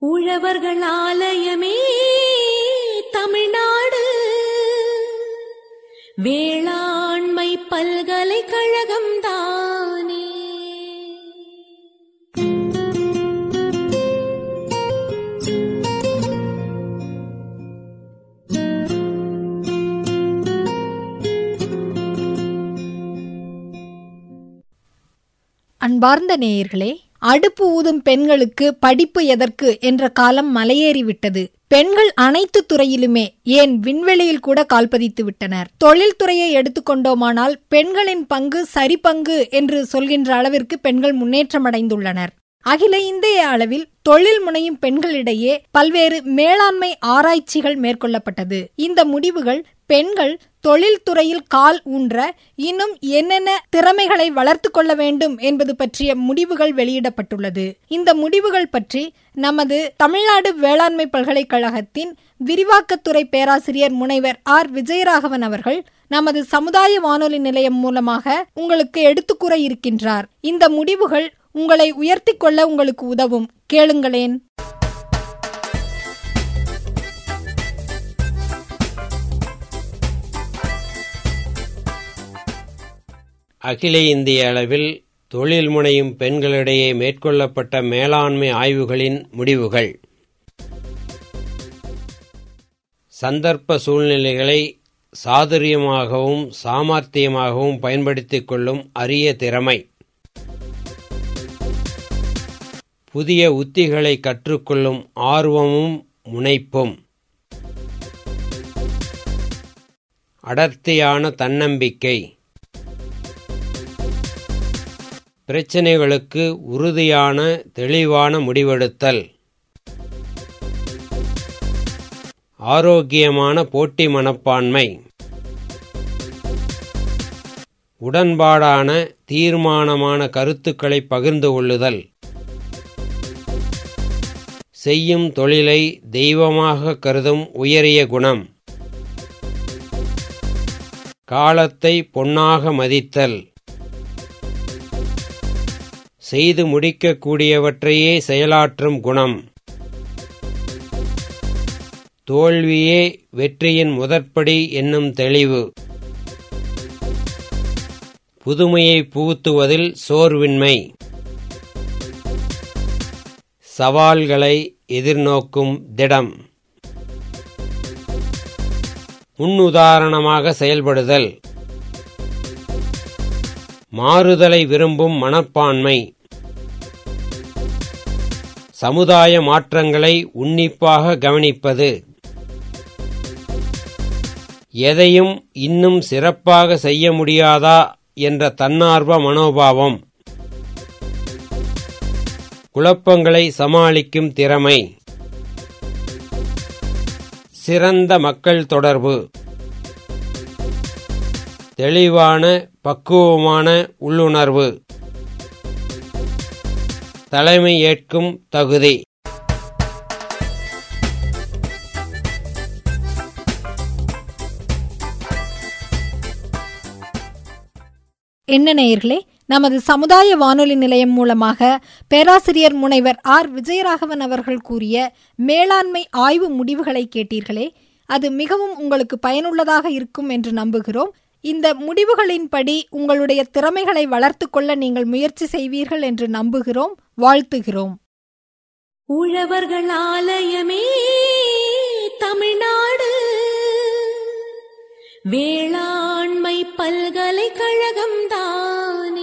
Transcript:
உழவர்கள் ஆலயமே தமிழ்நாடு வேளாண்மை பல்கலைக்கழகம் தானே அன்பார்ந்த நேயர்களே அடுப்பு ஊதும் பெண்களுக்கு படிப்பு எதற்கு என்ற காலம் மலையேறிவிட்டது பெண்கள் அனைத்து துறையிலுமே ஏன் விண்வெளியில் கூட கால்பதித்து விட்டனர் தொழில்துறையை எடுத்துக்கொண்டோமானால் பெண்களின் பங்கு சரி பங்கு என்று சொல்கின்ற அளவிற்கு பெண்கள் முன்னேற்றமடைந்துள்ளனர் அகில இந்திய அளவில் தொழில் முனையும் பெண்களிடையே பல்வேறு மேலாண்மை ஆராய்ச்சிகள் மேற்கொள்ளப்பட்டது இந்த முடிவுகள் பெண்கள் தொழில்துறையில் கால் ஊன்ற இன்னும் என்னென்ன திறமைகளை வளர்த்து கொள்ள வேண்டும் என்பது பற்றிய முடிவுகள் வெளியிடப்பட்டுள்ளது இந்த முடிவுகள் பற்றி நமது தமிழ்நாடு வேளாண்மை பல்கலைக்கழகத்தின் விரிவாக்கத்துறை பேராசிரியர் முனைவர் ஆர் விஜயராகவன் அவர்கள் நமது சமுதாய வானொலி நிலையம் மூலமாக உங்களுக்கு எடுத்துக்கூற இருக்கின்றார் இந்த முடிவுகள் உங்களை உயர்த்திக் கொள்ள உங்களுக்கு உதவும் கேளுங்களேன் அகில இந்திய அளவில் தொழில் முனையும் பெண்களிடையே மேற்கொள்ளப்பட்ட மேலாண்மை ஆய்வுகளின் முடிவுகள் சந்தர்ப்ப சூழ்நிலைகளை சாதுரியமாகவும் சாமர்த்தியமாகவும் பயன்படுத்திக் கொள்ளும் அரிய திறமை புதிய உத்திகளை கற்றுக்கொள்ளும் ஆர்வமும் முனைப்பும் அடர்த்தியான தன்னம்பிக்கை பிரச்சனைகளுக்கு உறுதியான தெளிவான முடிவெடுத்தல் ஆரோக்கியமான போட்டி மனப்பான்மை உடன்பாடான தீர்மானமான கருத்துக்களை பகிர்ந்து கொள்ளுதல் செய்யும் தொழிலை தெய்வமாக கருதும் உயரிய குணம் காலத்தை பொன்னாக மதித்தல் செய்து முடிக்கக்கூடியவற்றையே செயலாற்றும் குணம் தோல்வியே வெற்றியின் முதற்படி என்னும் தெளிவு புதுமையை புகுத்துவதில் சோர்வின்மை சவால்களை எதிர்நோக்கும் திடம் முன்னுதாரணமாக செயல்படுதல் மாறுதலை விரும்பும் மனப்பான்மை சமுதாய மாற்றங்களை உன்னிப்பாக கவனிப்பது எதையும் இன்னும் சிறப்பாக செய்ய முடியாதா என்ற தன்னார்வ மனோபாவம் குழப்பங்களை சமாளிக்கும் திறமை சிறந்த மக்கள் தொடர்பு தெளிவான பக்குவமான உள்ளுணர்வு தலைமை ஏற்கும் தகுதி என்ன நேயர்களே நமது சமுதாய வானொலி நிலையம் மூலமாக பேராசிரியர் முனைவர் ஆர் விஜயராகவன் அவர்கள் கூறிய மேலாண்மை ஆய்வு முடிவுகளை கேட்டீர்களே அது மிகவும் உங்களுக்கு பயனுள்ளதாக இருக்கும் என்று நம்புகிறோம் இந்த முடிவுகளின்படி உங்களுடைய திறமைகளை வளர்த்து கொள்ள நீங்கள் முயற்சி செய்வீர்கள் என்று நம்புகிறோம் வாழ்த்துகிறோம் உழவர்கள் ஆலயமே தமிழ்நாடு வேளாண்மை பல்கலைக்கழகம் தானே